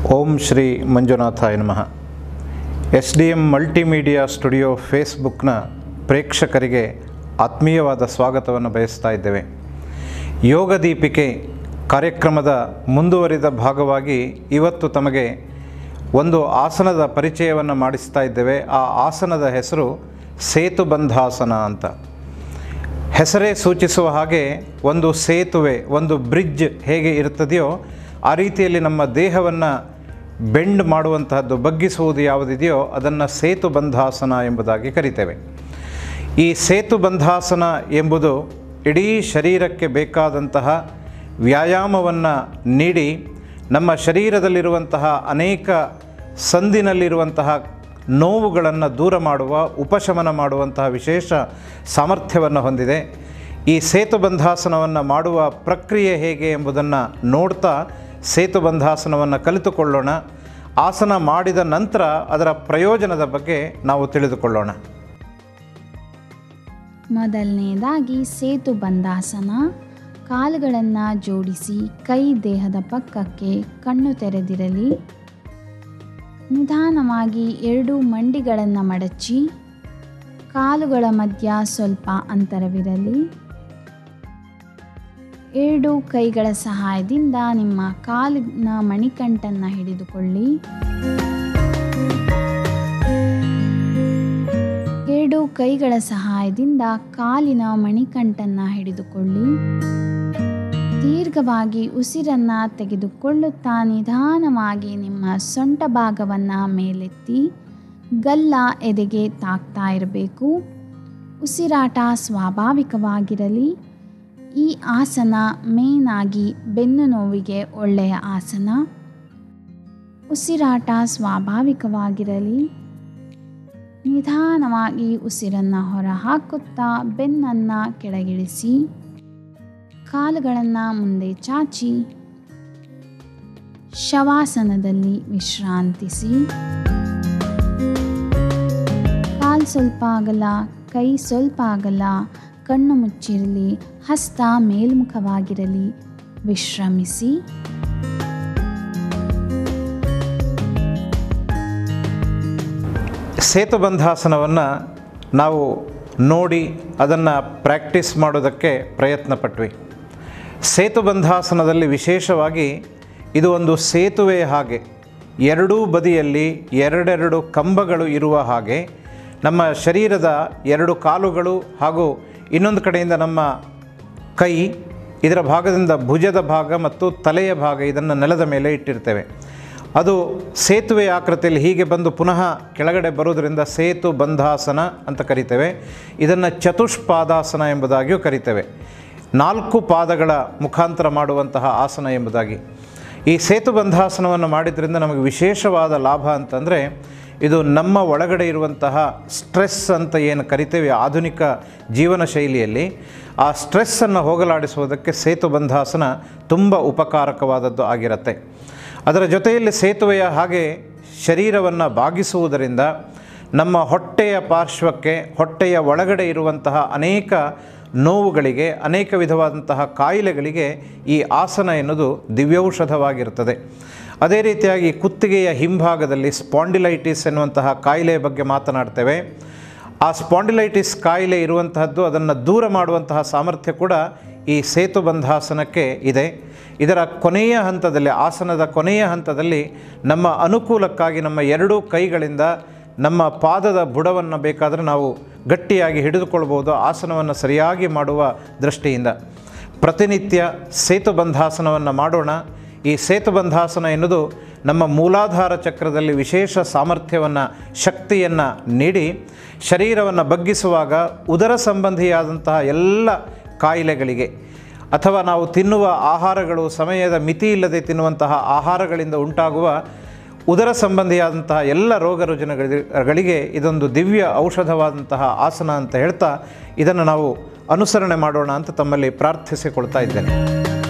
ಓಂ ಶ್ರೀ ಮಂಜುನಾಥಾಯ ನಮಃ S D M multimedia studio ಫೇಸ್ಬುಕ್ನ ಪ್ರೇಕ್ಷಕರಿಗೆ ಆತ್ಮೀಯವಾದ ಸ್ವಾಗತವನ್ನು ಬಯಸ್ತಾ ಇದ್ದೇವೆ ಯೋಗ ದೀಪಿಕೆ ಕಾರ್ಯಕ್ರಮದ ಮುಂದುವರಿದ ಭಾಗವಾಗಿ ಇವತ್ತು ತಮಗೆ ಒಂದು ಆಸನದ ಪರಿಚಯವನ್ನು ಮಾಡಿಸ್ತಾ ಇದ್ದೇವೆ ಆ ಆಸನದ ಹೆಸರು ಸೇತುಬಂಧಾಸನ ಅಂತ ಹೆಸರೇ ಸೂಚಿಸುವ ಹಾಗೆ ಒಂದು ಸೇತುವೆ ಒಂದು ಬ್ರಿಡ್ಜ್ ಹೇಗೆ ಇರ್ತದೆಯೋ ಆ ರೀತಿಯಲ್ಲಿ ನಮ್ಮ ದೇಹವನ್ನು ಬೆಂಡ್ ಮಾಡುವಂತಹದ್ದು ಬಗ್ಗಿಸುವುದು ಯಾವುದಿದೆಯೋ ಅದನ್ನು ಸೇತುಬಂಧಾಸನ ಎಂಬುದಾಗಿ ಕರಿತೇವೆ ಈ ಸೇತುಬಂಧಾಸನ ಎಂಬುದು ಇಡೀ ಶರೀರಕ್ಕೆ ಬೇಕಾದಂತಹ ವ್ಯಾಯಾಮವನ್ನು ನೀಡಿ ನಮ್ಮ ಶರೀರದಲ್ಲಿರುವಂತಹ ಅನೇಕ ಸಂದಿನಲ್ಲಿರುವಂತಹ ನೋವುಗಳನ್ನು ದೂರ ಮಾಡುವ ಉಪಶಮನ ಮಾಡುವಂತಹ ವಿಶೇಷ ಸಾಮರ್ಥ್ಯವನ್ನು ಹೊಂದಿದೆ ಈ ಸೇತುಬಂಧಾಸನವನ್ನು ಮಾಡುವ ಪ್ರಕ್ರಿಯೆ ಹೇಗೆ ಎಂಬುದನ್ನು ನೋಡ್ತಾ ಸೇತುಬಂಧಾಸನವನ್ನು ಕಲಿತುಕೊಳ್ಳೋಣ ಆಸನ ಮಾಡಿದ ನಂತರ ಅದರ ಪ್ರಯೋಜನದ ಬಗ್ಗೆ ನಾವು ತಿಳಿದುಕೊಳ್ಳೋಣ ಮೊದಲನೇದಾಗಿ ಸೇತು ಬಂಧಾಸನ ಕಾಲುಗಳನ್ನು ಜೋಡಿಸಿ ಕೈ ದೇಹದ ಪಕ್ಕಕ್ಕೆ ಕಣ್ಣು ತೆರೆದಿರಲಿ ನಿಧಾನವಾಗಿ ಎರಡು ಮಂಡಿಗಳನ್ನು ಮಡಚಿ ಕಾಲುಗಳ ಮಧ್ಯ ಸ್ವಲ್ಪ ಅಂತರವಿರಲಿ ಎರಡು ಕೈಗಳ ಸಹಾಯದಿಂದ ನಿಮ್ಮ ಕಾಲಿನ ಮಣಿಕಂಠನ್ನು ಹಿಡಿದುಕೊಳ್ಳಿ ಎರಡು ಕೈಗಳ ಸಹಾಯದಿಂದ ಕಾಲಿನ ಮಣಿಕಂಠನ್ನು ಹಿಡಿದುಕೊಳ್ಳಿ ದೀರ್ಘವಾಗಿ ಉಸಿರನ್ನ ತೆಗೆದುಕೊಳ್ಳುತ್ತಾ ನಿಧಾನವಾಗಿ ನಿಮ್ಮ ಸೊಂಟ ಭಾಗವನ್ನು ಮೇಲೆತ್ತಿ ಗಲ್ಲ ಎದೆಗೆ ತಾಕ್ತಾ ಇರಬೇಕು ಉಸಿರಾಟ ಸ್ವಾಭಾವಿಕವಾಗಿರಲಿ ಈ ಆಸನ ಮೇನಾಗಿ ಬೆನ್ನು ನೋವಿಗೆ ಒಳ್ಳೆಯ ಆಸನ ಉಸಿರಾಟ ಸ್ವಾಭಾವಿಕವಾಗಿರಲಿ ನಿಧಾನವಾಗಿ ಉಸಿರನ್ನು ಹೊರ ಹಾಕುತ್ತಾ ಬೆನ್ನನ್ನು ಕೆಳಗಿಳಿಸಿ ಕಾಲುಗಳನ್ನು ಮುಂದೆ ಚಾಚಿ ಶವಾಸನದಲ್ಲಿ ವಿಶ್ರಾಂತಿಸಿ ಕಾಲು ಸ್ವಲ್ಪ ಆಗಲ್ಲ ಕೈ ಸ್ವಲ್ಪ ಆಗಲ್ಲ ಕಣ್ಣು ಮುಚ್ಚಿರಲಿ ಹಸ್ತ ಮೇಲ್ಮುಖವಾಗಿರಲಿ ವಿಶ್ರಮಿಸಿ ಸೇತುಬಂಧಾಸನವನ್ನು ನಾವು ನೋಡಿ ಅದನ್ನು ಪ್ರಾಕ್ಟೀಸ್ ಮಾಡೋದಕ್ಕೆ ಪ್ರಯತ್ನ ಪಟ್ವಿ ಸೇತುಬಂಧಾಸನದಲ್ಲಿ ವಿಶೇಷವಾಗಿ ಇದು ಒಂದು ಸೇತುವೆ ಹಾಗೆ ಎರಡೂ ಬದಿಯಲ್ಲಿ ಎರಡೆರಡು ಕಂಬಗಳು ಇರುವ ಹಾಗೆ ನಮ್ಮ ಶರೀರದ ಎರಡು ಕಾಲುಗಳು ಹಾಗೂ ಇನ್ನೊಂದು ಕಡೆಯಿಂದ ನಮ್ಮ ಕೈ ಇದರ ಭಾಗದಿಂದ ಭುಜದ ಭಾಗ ಮತ್ತು ತಲೆಯ ಭಾಗ ಇದನ್ನು ನೆಲದ ಮೇಲೆ ಇಟ್ಟಿರ್ತೇವೆ ಅದು ಸೇತುವೆ ಆಕೃತಿಯಲ್ಲಿ ಹೀಗೆ ಬಂದು ಪುನಃ ಕೆಳಗಡೆ ಬರೋದರಿಂದ ಸೇತು ಬಂಧಾಸನ ಅಂತ ಕರಿತೇವೆ ಇದನ್ನು ಚತುಷ್ಪಾದಾಸನ ಎಂಬುದಾಗಿಯೂ ಕರಿತೇವೆ ನಾಲ್ಕು ಪಾದಗಳ ಮುಖಾಂತರ ಮಾಡುವಂತಹ ಆಸನ ಎಂಬುದಾಗಿ ಈ ಸೇತು ಬಂಧಾಸನವನ್ನು ಮಾಡಿದ್ರಿಂದ ನಮಗೆ ವಿಶೇಷವಾದ ಲಾಭ ಅಂತಂದರೆ ಇದು ನಮ್ಮ ಒಳಗಡೆ ಇರುವಂತಹ ಸ್ಟ್ರೆಸ್ ಅಂತ ಏನು ಕರಿತೇವೆ ಆಧುನಿಕ ಜೀವನ ಶೈಲಿಯಲ್ಲಿ ಆ ಸ್ಟ್ರೆಸ್ಸನ್ನು ಹೋಗಲಾಡಿಸುವುದಕ್ಕೆ ಸೇತು ಬಂಧಾಸನ ತುಂಬ ಉಪಕಾರಕವಾದದ್ದು ಆಗಿರುತ್ತೆ ಅದರ ಜೊತೆಯಲ್ಲಿ ಸೇತುವೆಯ ಹಾಗೆ ಶರೀರವನ್ನು ಬಾಗಿಸುವುದರಿಂದ ನಮ್ಮ ಹೊಟ್ಟೆಯ ಪಾರ್ಶ್ವಕ್ಕೆ ಹೊಟ್ಟೆಯ ಒಳಗಡೆ ಇರುವಂತಹ ಅನೇಕ ನೋವುಗಳಿಗೆ ಅನೇಕ ವಿಧವಾದಂತಹ ಕಾಯಿಲೆಗಳಿಗೆ ಈ ಆಸನ ಎನ್ನುವುದು ದಿವ್ಯೌಷಧವಾಗಿರುತ್ತದೆ ಅದೇ ರೀತಿಯಾಗಿ ಕುತ್ತಿಗೆಯ ಹಿಂಭಾಗದಲ್ಲಿ ಸ್ಪಾಂಡಿಲೈಟಿಸ್ ಎನ್ನುವಂತಹ ಕಾಯಿಲೆಯ ಬಗ್ಗೆ ಮಾತನಾಡ್ತೇವೆ ಆ ಸ್ಪಾಂಡಿಲೈಟಿಸ್ ಕಾಯಿಲೆ ಇರುವಂತಹದ್ದು ಅದನ್ನು ದೂರ ಮಾಡುವಂತಹ ಸಾಮರ್ಥ್ಯ ಕೂಡ ಈ ಸೇತುಬಂಧಾಸನಕ್ಕೆ ಇದೆ ಇದರ ಕೊನೆಯ ಹಂತದಲ್ಲಿ ಆಸನದ ಕೊನೆಯ ಹಂತದಲ್ಲಿ ನಮ್ಮ ಅನುಕೂಲಕ್ಕಾಗಿ ನಮ್ಮ ಎರಡೂ ಕೈಗಳಿಂದ ನಮ್ಮ ಪಾದದ ಬುಡವನ್ನು ಬೇಕಾದರೆ ನಾವು ಗಟ್ಟಿಯಾಗಿ ಹಿಡಿದುಕೊಳ್ಬೋದು ಆಸನವನ್ನು ಸರಿಯಾಗಿ ಮಾಡುವ ದೃಷ್ಟಿಯಿಂದ ಪ್ರತಿನಿತ್ಯ ಸೇತುಬಂಧಾಸನವನ್ನು ಮಾಡೋಣ ಈ ಸೇತುಬಂಧಾಸನ ಎನ್ನುವುದು ನಮ್ಮ ಮೂಲಾಧಾರ ಚಕ್ರದಲ್ಲಿ ವಿಶೇಷ ಸಾಮರ್ಥ್ಯವನ್ನು ಶಕ್ತಿಯನ್ನು ನೀಡಿ ಶರೀರವನ್ನು ಬಗ್ಗಿಸುವಾಗ ಉದರ ಸಂಬಂಧಿಯಾದಂತಹ ಎಲ್ಲ ಕಾಯಿಲೆಗಳಿಗೆ ಅಥವಾ ನಾವು ತಿನ್ನುವ ಆಹಾರಗಳು ಸಮಯದ ಮಿತಿ ಇಲ್ಲದೆ ತಿನ್ನುವಂತಹ ಆಹಾರಗಳಿಂದ ಉಂಟಾಗುವ ಉದರ ಸಂಬಂಧಿಯಾದಂತಹ ಎಲ್ಲ ರೋಗ ರುಜಿನಗಳಿಗೆ ಇದೊಂದು ದಿವ್ಯ ಔಷಧವಾದಂತಹ ಆಸನ ಅಂತ ಹೇಳ್ತಾ ಇದನ್ನು ನಾವು ಅನುಸರಣೆ ಮಾಡೋಣ ಅಂತ ತಮ್ಮಲ್ಲಿ ಪ್ರಾರ್ಥಿಸಿಕೊಳ್ತಾ ಇದ್ದೇನೆ